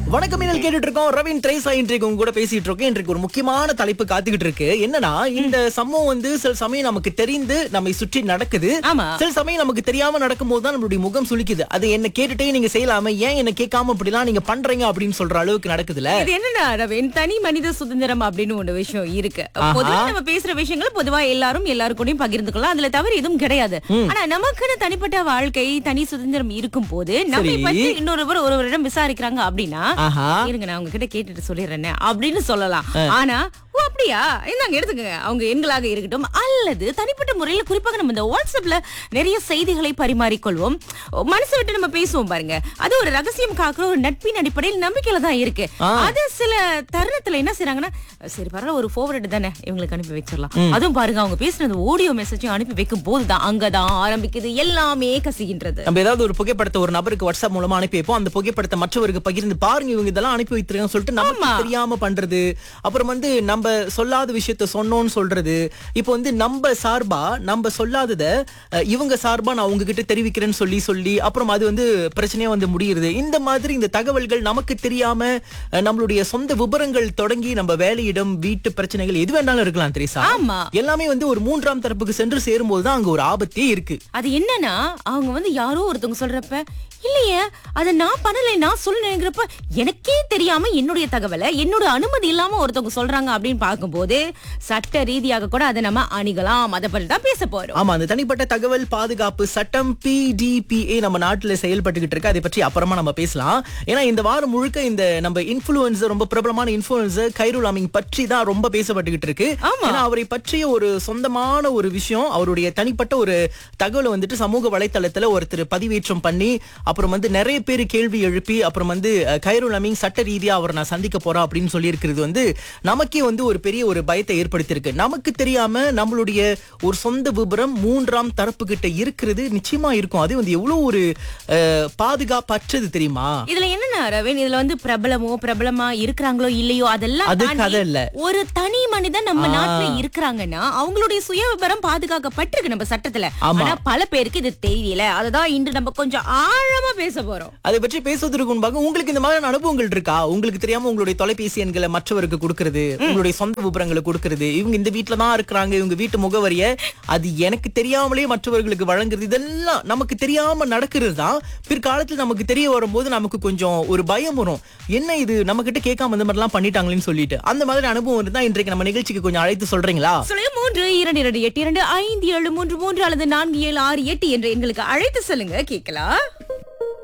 வணக்கம் நீங்கள் கேட்டுட்டு இருக்கோம் ரவீன் ட்ரேசா இன்றைக்கு உங்க கூட பேசிட்டு இருக்கோம் இன்றைக்கு ஒரு முக்கியமான தலைப்பு காத்துக்கிட்டு இருக்கு என்னன்னா இந்த சம்பவம் வந்து சில சமயம் நமக்கு தெரிந்து நம்மை சுற்றி நடக்குது ஆமா. சில சமயம் நமக்கு தெரியாம நடக்கும்போது தான் நம்மளுடைய முகம் சுளிக்குது அது என்ன கேட்டுட்டே நீங்க செய்யலாம ஏன் என்ன கேட்காம இப்படிலாம் நீங்க பண்றீங்க அப்படின்னு சொல்ற அளவுக்கு நடக்குதுல இது என்னன்னா ரவீன் தனி மனித சுதந்திரம் அப்படின்னு ஒரு விஷயம் இருக்கு பொதுவா நம்ம பேசுற விஷயங்கள் பொதுவா எல்லாரும் எல்லாரு கூடயும் பகிர்ந்துக்கலாம் அதுல தவறு எதுவும் கிடையாது ஆனா நமக்குன்னு தனிப்பட்ட வாழ்க்கை தனி சுதந்திரம் இருக்கும் போது நம்மை சரி. பற்றி இன்னொருவர் ஒருவரிடம் விசாரிக்கிறாங்க அப்படின்னா ஆஹா இருங்க நான் உங்ககிட்ட கேட்டுட்டு சொல்லிடுறேன் அப்படின்னு சொல்லலாம் ஆனா ஓ அப்படியா இந்தாங்க எடுத்துக்கங்க அவங்க எண்களாக இருக்கட்டும் அல்லது தனிப்பட்ட முறையில குறிப்பாக நம்ம இந்த வாட்ஸ்அப்ல நிறைய செய்திகளை பரிமாறிக்கொள்வோம் மனசு விட்டு நம்ம பேசுவோம் பாருங்க அது ஒரு ரகசியம் காக்குற ஒரு நட்பின் அடிப்படையில் நம்பிக்கையில தான் இருக்கு அது சில தருணத்துல என்ன செய்றாங்கன்னா சரி பரவாயில்ல ஒரு forward தானே இவங்களுக்கு அனுப்பி வச்சிடலாம் அதுவும் பாருங்க அவங்க பேசுனது ஆடியோ மெசேஜும் அனுப்பி வைக்கும் போதுதான் அங்கதான் ஆரம்பிக்குது எல்லாமே கசிகின்றது நம்ம ஏதாவது ஒரு புகைப்படத்தை ஒரு நபருக்கு வாட்ஸ்அப் மூலமா அனுப்பி வைப்போம் அந்த புகைப்படத்தை மற்றவருக்கு பகிர்ந்து பாருங்க இவங்க இதெல்லாம் அனுப்பி வைத்திருக்காங்க சொல்லிட்டு நமக்கு ஆமா. தெரியாம பண்றது அப்புறம் வந்து நம்ம சொல்லாத விஷயத்த சொன்னோம்னு சொல்றது இப்போ வந்து நம்ம சார்பா நம்ம சொல்லாதத அஹ், இவங்க சார்பா நான் உங்ககிட்ட தெரிவிக்கிறேன்னு சொல்லி சொல்லி அப்புறம் அது வந்து பிரச்சனையா வந்து முடியுது இந்த மாதிரி இந்த தகவல்கள் நமக்கு தெரியாம அஹ், நம்மளுடைய சொந்த விபரங்கள் தொடங்கி நம்ம வேலையிடம் வீட்டு பிரச்சனைகள் எது வேணாலும் இருக்கலாம் தெரியுசா ஆமா. எல்லாமே வந்து ஒரு மூன்றாம் தரப்புக்கு சென்று சேரும்போது தான் அங்க ஒரு ஆபத்தே இருக்கு அது என்னன்னா அவங்க வந்து யாரோ ஒருத்தவங்க சொல்றப்ப இல்லையே அத நான் பண்ணல நான் சொல்லணுங்கிறப்ப எனக்கே தெரியாம என்னுடைய தகவலை என்னோட அனுமதி இல்லாம ஒருத்தவங்க சொல்றாங்க அப்படின்னு பார்க்கும்போது சட்ட ரீதியாக கூட அதை நம்ம அணுகலாம் அதை பற்றி தான் பேச போறோம் ஆமா அந்த தனிப்பட்ட தகவல் பாதுகாப்பு சட்டம் பிடிபிஏ நம்ம நாட்டுல செயல்பட்டுக்கிட்டு இருக்கு அதை பற்றி அப்புறமா நம்ம பேசலாம் ஏன்னா இந்த வாரம் முழுக்க இந்த நம்ம இன்ஃபுளுசர் ரொம்ப பிரபலமான இன்ஃபுளுசர் கைருல் அமிங் பற்றி தான் ரொம்ப பேசப்பட்டுக்கிட்டு இருக்கு ஆமா. ஏன்னா அவரை பற்றிய ஒரு சொந்தமான ஒரு விஷயம் அவருடைய தனிப்பட்ட ஒரு தகவலை வந்துட்டு சமூக வலைத்தளத்துல ஒருத்தர் பதிவேற்றம் பண்ணி அப்புறம் வந்து நிறைய பேர் கேள்வி எழுப்பி அப்புறம் வந்து அஹ், கைருல் அமிங் சட்ட ரீதியா அவரை நான் சந்திக்க போறேன் அப்படின்னு சொல்லி இருக்கிறது வந்து நமக்கே வந்து ஒரு பெரிய ஒரு பயத்தை ஏற்படுத்தியிருக்கு நமக்கு தெரியாம நம்மளுடைய ஒரு சொந்த விபரம் மூன்றாம் தரப்பு கிட்ட இருக்கிறது நிச்சயமா இருக்கும் அது வந்து எவ்வளவு ஒரு அஹ், பாதுகாப்பற்றது தெரியுமா இதுல என்னன்னா ரவீன் இதுல வந்து பிரபலமோ பிரபலமா இருக்கிறாங்களோ இல்லையோ அதெல்லாம் அது தாண்டி கதை இல்ல. ஒரு தனி மனிதன் நம்ம நாட்டுல இருக்கிறாங்க அவங்களுடைய சுய விபரம் பாதுகாக்கப்பட்டிருக்கு நம்ம சட்டத்துல ஆமா. ஆனா பல பேருக்கு இது தெரியல அதுதான் இன்று நம்ம கொஞ்சம் ஆழமா பேச போறோம் அதை பற்றி பேசுவதற்கு முன்பாக உங்களுக்கு இந்த மாதிரியான அனுபவங்கள் இருக்கா உங்களுக்கு தெரியாம உங்களுடைய தொலைபேசி எண்களை மற்றவருக்கு கொடுக்கறது உங்களுடைய சொந்த விபரங்களை கொடுக்கறது இவங்க இந்த வீட்ல தான் இருக்கிறாங்க இவங்க வீட்டு முகவரிய அது எனக்கு தெரியாமலே மற்றவர்களுக்கு வழங்குறது இதெல்லாம் நமக்கு தெரியாம நடக்கிறது தான் பிற்காலத்தில் நமக்கு தெரிய வரும்போது நமக்கு கொஞ்சம் ஒரு பயம் வரும் என்ன இது நம்ம கிட்ட கேட்காம இந்த மாதிரிலாம் பண்ணிட்டாங்களேன்னு சொல்லிட்டு அந்த மாதிரி அனுபவம் இருந்தா இன்றைக்கு நம்ம நிகழ்ச்சிக்கு கொஞ்சம் அழைத்து சொல்றீங்களா சொல்லுங்க மூன்று இரண்டு இரண்டு எட்டு இரண்டு ஐந்து ஏழு மூன்று மூன்று அல்லது நான்கு ஏழு ஆறு எட்டு என்று எங்களுக்கு அழைத்து சொல்லுங்க கேட்கலாம்